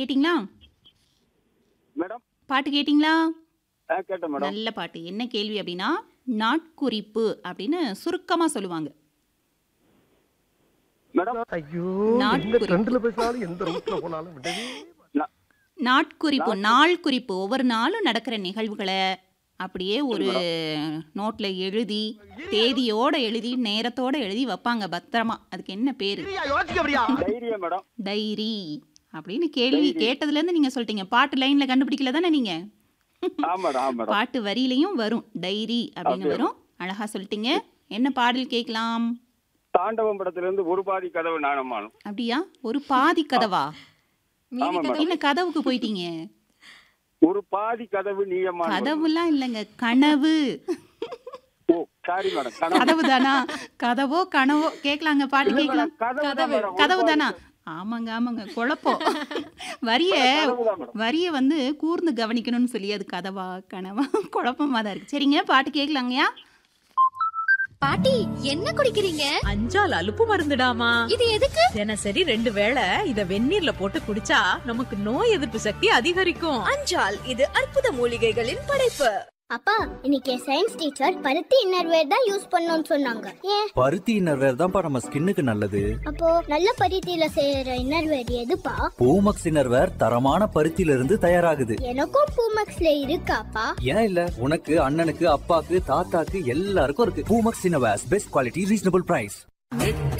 கேட்டிங்களா மேடம் பாட்டு கேட்டிங்களா ஆ கேட்டேன் மேடம் நல்ல பாட்டு என்ன கேள்வி அப்படின்னா நாட்குறிப்பு அப்படின்னு சுருக்கமா சொல்லுவாங்க மேடம் ஐயோ நாட்குறிப்பு. எந்த ட்ரெண்ட்ல பேசினாலும் எந்த ரூட்ல போனாலும் விடவே நா- நாட்குறிப்பு நாள் குறிப்பு ஒவ்வொரு நாளும் நடக்கிற நிகழ்வுகளை அப்படியே ஒரு நோட்ல எழுதி தேதியோட எழுதி நேரத்தோட எழுதி வைப்பாங்க பத்திரமா அதுக்கு என்ன பேரு யோசிக்க அப்படியா தைரியம் மேடம் டைரி அப்படின்னு கேள்வி கேட்டதுல இருந்து நீங்க சொல்லிட்டீங்க பாட்டு லைன்ல கண்டுபிடிக்கல தானே நீங்க ஆ மேடம் ஆ மேடம் பாட்டு வரியிலையும் வரும் டைரி அப்படின்னு அப்படியா? வரும் அழகா சொல்லிட்டீங்க என்ன பாடல் கேட்கலாம் தாண்டவம் படத்துல இருந்து ஒரு பாதி கதவு நாணமானும் அப்படியா ஒரு பாதி கதவா ஆமா மேடம் என்ன கதவுக்கு போயிட்டீங்க ஒரு பாதி கதவு நீயமான கதவுலாம் இல்லைங்க கனவு ஓ சாரி மேடம் கனவு கதவு தானா கதவோ கனவோ கேட்கலாங்க பாட்டு இல்ல கேட்கலாம் மேடம், கதவு தான் மேடம். ஒரு கதவு பாதி தானா ஆமாங்க ஆமாங்க குழப்பம் வரிய கதவு தான் மேடம். வரிய வந்து கூர்ந்து கவனிக்கணும்னு சொல்லி அது கதவா கனவா குழப்பமா தான் இருக்கு சரிங்க பாட்டு கேட்கலாங்கய்யா பாட்டி என்ன குடிக்கிறீங்க அஞ்சால் அலுப்பு மருந்துடாமா இது எதுக்கு தினசரி ரெண்டு வேளை இத வெந்நீர்ல போட்டு குடிச்சா நமக்கு நோய் எதிர்ப்பு சக்தி அதிகரிக்கும் அஞ்சால் இது அற்புத மூலிகைகளின் படைப்பு அப்பா இன்னைக்கு சயின்ஸ் டீச்சர் பருத்தி இன்னர்வேர் தான் யூஸ் பண்ணணும்னு சொன்னாங்க ஏன் பருத்தி இன்னர்வேர் தான்ப்பா நம்ம ஸ்கின்னுக்கு நல்லது அப்போ நல்ல பருத்தியில செய்யற இன்னர்வேர் எதுப்பா பூமக்ஸ் இன்னர்வேர் தரமான பருத்தியில இருந்து தயாராகுது எனக்கும் பூமக்ஸ்ல இருக்காப்பா ஏன் இல்ல உனக்கு அண்ணனுக்கு அப்பாக்கு தாத்தாக்கு எல்லாருக்கும் இருக்கு Poomex innerwears best quality reasonable price